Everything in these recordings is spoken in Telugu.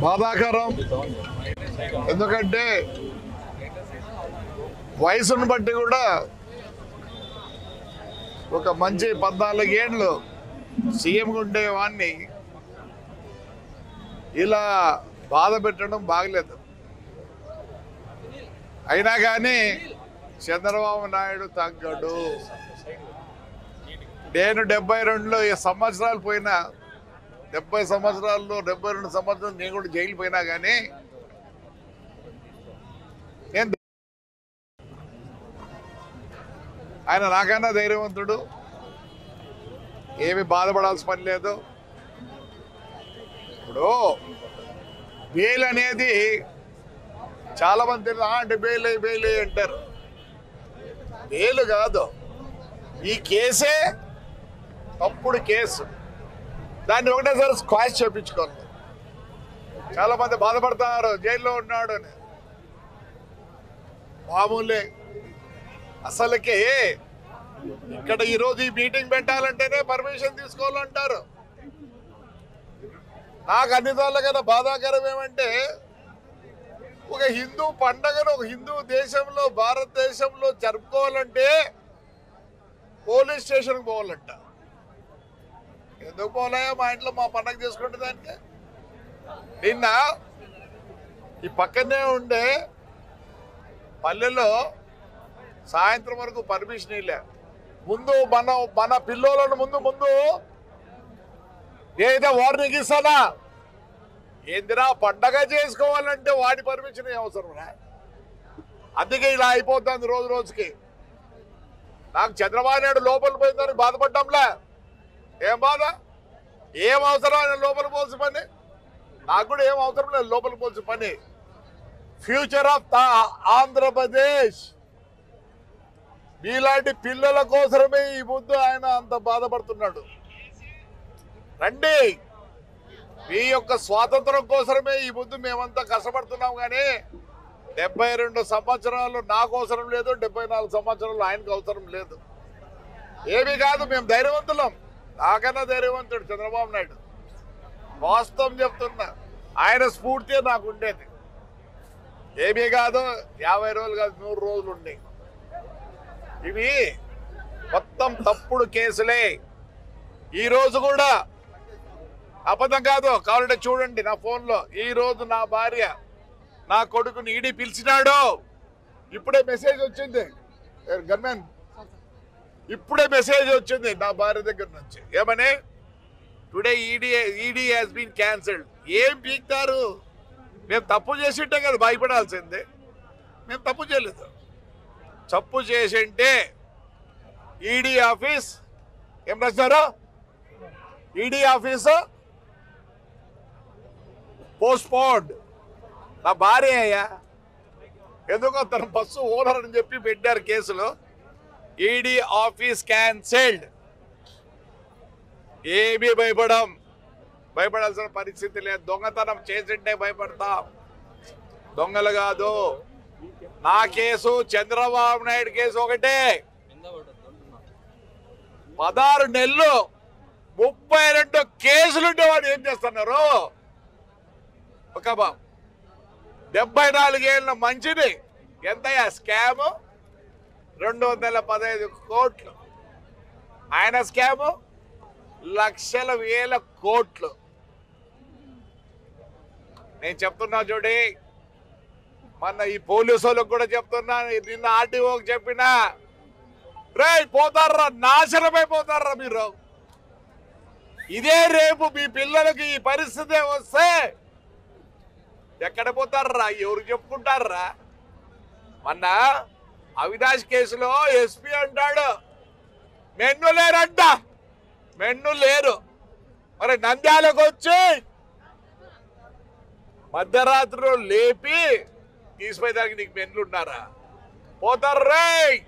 బాధాకరం ఎందుకంటే వయసును బట్టి కూడా ఒక మంచి పద్నాలుగేండ్లు సీఎంగా ఉండేవాడిని ఇలా బాధ పెట్టడం బాగలేదు అయినా కానీ చంద్రబాబు నాయుడు తగ్గడు నేను డెబ్బై రెండులో ఈ సంవత్సరాలు పోయినా డెబ్బై సంవత్సరాల్లో డెబ్బై రెండు సంవత్సరాలు నేను కూడా జైలు పోయినా కానీ నేను ఆయన నాకన్నా ధైర్యవంతుడు ఏమి బాధపడాల్సిన పని లేదు ఇప్పుడు బెయిల్ అనేది చాలా మంది తెలుసు, "ఆ, అంటే బెయిల్ అయ్యి బెయిల్ అయ్యి" అంటారు బెయిల్ కాదు ఈ కేసే తప్పుడు కేసు దాన్ని ఒకటేసారి స్క్వాష్ చేయించుకోవాలి చాలా మంది బాధపడుతున్నారు జైల్లో ఉన్నాడు అని మామూలే అసలుకి ఇక్కడ ఈరోజు ఈ మీటింగ్ పెట్టాలంటేనే పర్మిషన్ తీసుకోవాలంటారు నాకు అన్ని సార్లు కదా బాధాకరం ఏమంటే ఒక హిందూ పండగను ఒక హిందూ దేశంలో భారతదేశంలో జరుపుకోవాలంటే పోలీస్ స్టేషన్కి పోవాలంట ఎందుకు పోలే మా ఇంట్లో మా పండగ చేసుకుంటే దానికి నిన్న ఈ పక్కనే ఉండే పల్లెలో సాయంత్రం వరకు పర్మిషన్ ఇలే ముందు మన మన పిల్లోలను ముందు ముందు ఏదైతే వార్నింగ్ ఇస్తానా ఏందిరా పండగ చేసుకోవాలంటే వాడి పర్మిషన్ అవసరం అందుకే ఇలా అయిపోతుంది రోజు రోజుకి నాకు చంద్రబాబు నాయుడు లోపల పోయిందని బాధపడ్డంలే ఏం బాధ ఏం అవసరం ఆయన లోపల పోల్సిన పని నాకు కూడా ఏం అవసరం లేదు లోపల పోల్సిన పని ఫ్యూచర్ ఆఫ్ ఆంధ్రప్రదేశ్ మీలాంటి పిల్లల కోసమే ఈ ముందు ఆయన అంత బాధపడుతున్నాడు రండి మీ యొక్క స్వాతంత్రం కోసమే ఈ ముందు మేమంతా కష్టపడుతున్నాం కానీ డెబ్బై రెండు సంవత్సరాలు నాకు అవసరం లేదు డెబ్బై నాలుగు సంవత్సరాలు ఆయనకు అవసరం లేదు ఏమీ కాదు మేము ధైర్యవంతులం నాకన్నా ధైర్యవంతుడు చంద్రబాబు నాయుడు వాస్తవం చెప్తున్నా ఆయన స్ఫూర్తి నాకు ఉండేది ఏమీ కాదు యాభై రోజులు కాదు నూరు రోజులు ఉండే ఇవి మొత్తం తప్పుడు కేసులే ఈ రోజు కూడా అబద్ధం కాదు కావాలంటే చూడండి నా ఫోన్లో ఈ రోజు నా భార్య నా కొడుకుని ఈడీ పిలిచినాడు ఇప్పుడే మెసేజ్ వచ్చింది గన్మెన్ ఇప్పుడే మెసేజ్ వచ్చింది నా భార్య దగ్గర నుంచి ఏమని today ED ED has been cancelled ఏం పీక్తారు మేము తప్పు చేసింటే కదా భయపడాల్సిందే మేము తప్పు చేయలేదు తప్పు చేసింటే ఈడీ ఆఫీస్ ఏం రాసినారు ఈడీ ఆఫీసు పోస్ట్ పోన్డ్ నా భార్య అయ్యా ఎందుకో తన బస్సు ఓనర్ అని చెప్పి పెట్టారు కేసులో ఈడీ ఆఫీస్ క్యాన్సిల్డ్ ఏమీ భయపడం భయపడాల్సిన పరిస్థితి లేదు దొంగతనం చేసింటే భయపడతాం దొంగలు కాదు నా కేసు చంద్రబాబు నాయుడు కేసు ఒకటే పదహారు నెలలు ముప్పై రెండు కేసులుంటే వాడు ఏం చేస్తున్నారు ఒక బా- డెబ్బై నాలుగేళ్ళ మంచిది ఎంతయ్యా స్కామ్ రెండు వందల పదహైదు కోట్లు ఆయన స్కాము లక్షల వేల కోట్లు నేను చెప్తున్నా చూడి మొన్న ఈ పోలీసు వాళ్ళకి కూడా చెప్తున్నా నిన్న ఆర్టీఓకి చెప్పినా రే పోతారా నాశనమైపోతారా మీరు ఇదే రేపు మీ పిల్లలకి ఈ పరిస్థితి వస్తే ఎక్కడ పోతారా ఎవరు చెప్పుకుంటారా మొన్న అవినాష్ కేసులో ఎస్పీ అంటాడు మెన్ను లేరంట మెన్ను లేరు మరి నంద్యాలకు వచ్చి మధ్యరాత్రిలో లేపి తీసిపోయేదానికి నీకు మెన్లు ఉన్నారా పోతారు రే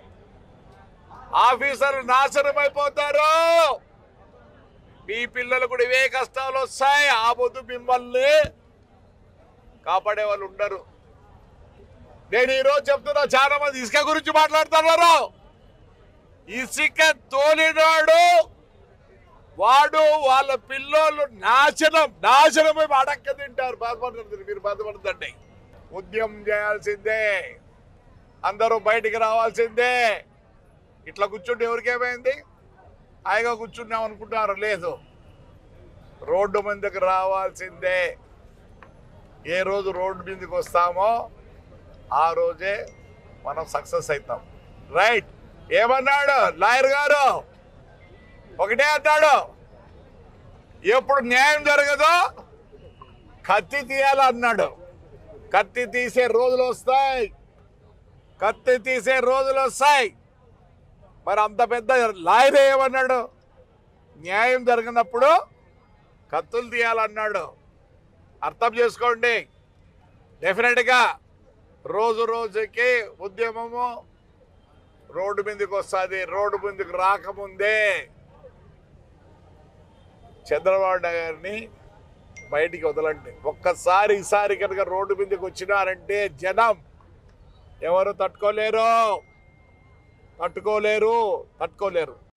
ఆఫీసర్ నాశనం అయిపోతారు మీ పిల్లలు కూడా ఇవే కష్టాలు వస్తాయి ఆ పొద్దు మిమ్మల్ని కాపాడే వాళ్ళు ఉండరు నేను ఈరోజు చెప్తున్నా చాలా మంది ఇసుక గురించి మాట్లాడుతున్నారు ఇసుక తోలినాడు వాడు వాళ్ళ పిల్లోళ్ళు నాశనం నాశనమై అడక్క తింటారు బాధపడుతుంది మీరు బాధపడుతుందండి ఉద్యమం చేయాల్సిందే అందరూ బయటికి రావాల్సిందే ఇట్లా కూర్చుంటే ఎవరికేమైంది హాయిగా కూర్చున్నాం అనుకుంటున్నారు లేదు రోడ్డు మీదకి రావాల్సిందే ఏ రోజు రోడ్డు మీదకి వస్తామో ఆ రోజే మనం సక్సెస్ అవుతాం రైట్ ఏమన్నాడు లాయర్ గారు ఒకటే అన్నాడు ఎప్పుడు న్యాయం జరగదో కత్తి తీయాలన్నాడు కత్తి తీసే రోజులు వస్తాయి కత్తి తీసే రోజులు వస్తాయి మరి అంత పెద్ద లాయర్ ఏమన్నాడు న్యాయం జరిగినప్పుడు కత్తులు తీయాలన్నాడు అర్థం చేసుకోండి డెఫినెట్గా రోజు రోజుకి ఉద్యమము రోడ్డు మీదకి వస్తుంది రోడ్డు మీదకి రాకముందే చంద్రబాబు నాయుడు గారిని బయటికి వదలండి ఒక్కసారి ఈసారి కనుక రోడ్డు మీదకి వచ్చినారంటే జనం ఎవరు తట్టుకోలేరు తట్టుకోలేరు తట్టుకోలేరు